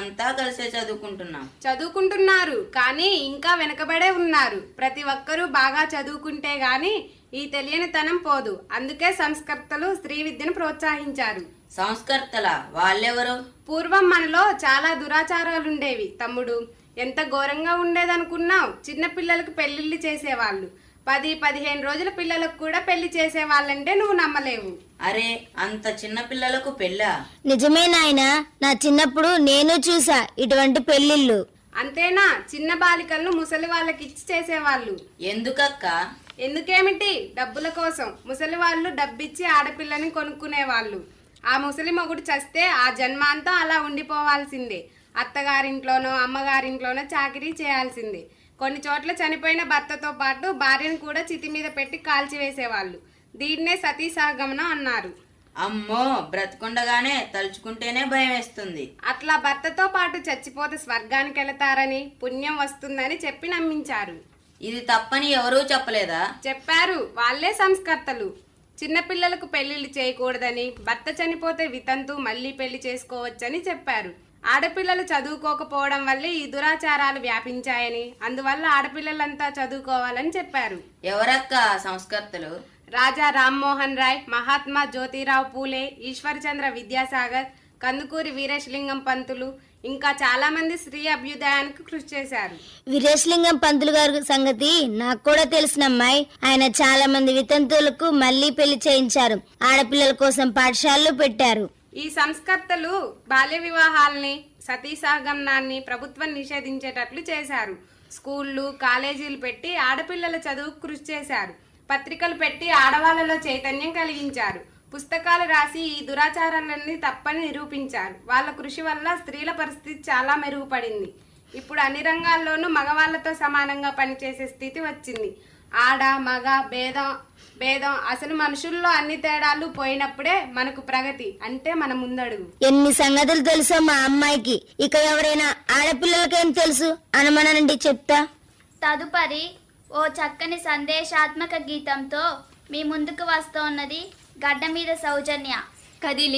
మేమంతా కలిసే చదువుకుంటున్నాం చదువుకుంటున్నారు కానీ ఇంకా వెనకబడే ఉన్నారు ప్రతి ఒక్కరూ బాగా చదువుకుంటే గాని ఈ తెలియనితనం పోదు అందుకే సంస్కర్తలు స్త్రీ విద్యను ప్రోత్సహించారు సంస్కర్తల వాళ్ళెవరు పూర్వం మనలో చాలా దురాచారాలుండేవి తమ్ముడు ఎంత ఘోరంగా ఉండేదనుకున్నావు చిన్న పిల్లలకు పెళ్లిళ్ళు చేసేవాళ్ళు పది పదిహేను రోజుల పిల్లలకు కూడా పెళ్లి చేసేవాళ్ళంటే నువ్వు నమ్మలేవు అరే అంత చిన్న పిల్లలకు పెళ్ళా నిజమే నాయనా నా చిన్నప్పుడు నేను చూసా ఇటువంటి పెళ్లిళ్ళు అంతేనా చిన్న బాలికలను ముసలి వాళ్ళకి ఇచ్చి చేసేవాళ్ళు ఎందుకక్క ఎందుకేమిటి డబ్బుల కోసం ముసలి వాళ్ళు డబ్బిచ్చి ఆడపిల్లని కొనుక్కునేవాళ్ళు ఆ ముసలి మొగుడు చస్తే ఆ జన్మాంతం అలా ఉండిపోవాల్సిందే అత్తగారింట్లోనో అమ్మగారింట్లోనో చాకరీ చేయాల్సిందే కొన్ని చోట్ల చనిపోయిన భర్తతో పాటు భార్యను కూడా చితి మీద పెట్టి కాల్చివేసేవాళ్ళు దీన్నే సతీ సహగమనం అన్నారు అమ్మో బ్రతకుండగానే తలుచుకుంటేనే భయం వేస్తుంది అట్లా భర్తతో పాటు చచ్చిపోతే స్వర్గానికి వెళతారని పుణ్యం వస్తుందని చెప్పి నమ్మించారు ఇది తప్పని ఎవరూ చెప్పలేదా చెప్పారు వాళ్ళే సంస్కర్తలు చిన్నపిల్లలకు పెళ్లిళ్ళు చేయకూడదని భర్త చనిపోతే వితంతు మళ్ళీ పెళ్లి చేసుకోవచ్చని చెప్పారు ఆడపిల్లలు చదువుకోకపోవడం వల్లే ఈ దురాచారాలు వ్యాపించాయని అందువల్ల ఆడపిల్లలంతా చదువుకోవాలని చెప్పారు ఎవరక్క ఆ సంస్కర్తలు రాజా రామ్మోహన్ రాయ్ మహాత్మా జ్యోతిరావు పూలే ఈశ్వర్చంద్ర విద్యాసాగర్ కందుకూరి వీరేశలింగం పంతులు ఇంకా చాలా మంది స్త్రీ అభ్యుదయానికి కృషి చేశారు వీరేశలింగం పంతులు గారి సంగతి నాకు కూడా తెలిసినమ్మాయి ఆయన చాలా మంది వితంతువులకు మళ్ళీ పెళ్లి చేయించారు ఆడపిల్లల కోసం పాఠశాలలు పెట్టారు ఈ సంస్కర్తలు బాల్య వివాహాల్ని సతీ సహగమనాన్ని ప్రభుత్వం నిషేధించేటట్లు చేశారు స్కూళ్ళు కాలేజీలు పెట్టి ఆడపిల్లల చదువుకు కృషి చేశారు పత్రికలు పెట్టి ఆడవాళ్ళలో చైతన్యం కలిగించారు పుస్తకాలు రాసి ఈ దురాచారాలన్నీ తప్పని నిరూపించారు వాళ్ళ కృషి వల్ల స్త్రీల పరిస్థితి చాలా మెరుగుపడింది ఇప్పుడు అన్ని రంగాల్లోనూ మగవాళ్లతో సమానంగా పనిచేసే స్థితి వచ్చింది ఆడ మగ భేదం భేదం అసలు మనుషుల్లో అన్ని తేడాలు పోయినప్పుడే మనకు ప్రగతి అంటే మన ముందడుగు ఎన్ని సంగతులు తెలుసో మా అమ్మాయికి ఇక ఎవరైనా ఆడపిల్లలకేం తెలుసు అనమనండి చెప్తా తదుపరి ఓ చక్కని సందేశాత్మక గీతంతో మీ ముందుకు వస్తోన్నది గడ్డ మీద సౌజన్య కదిలి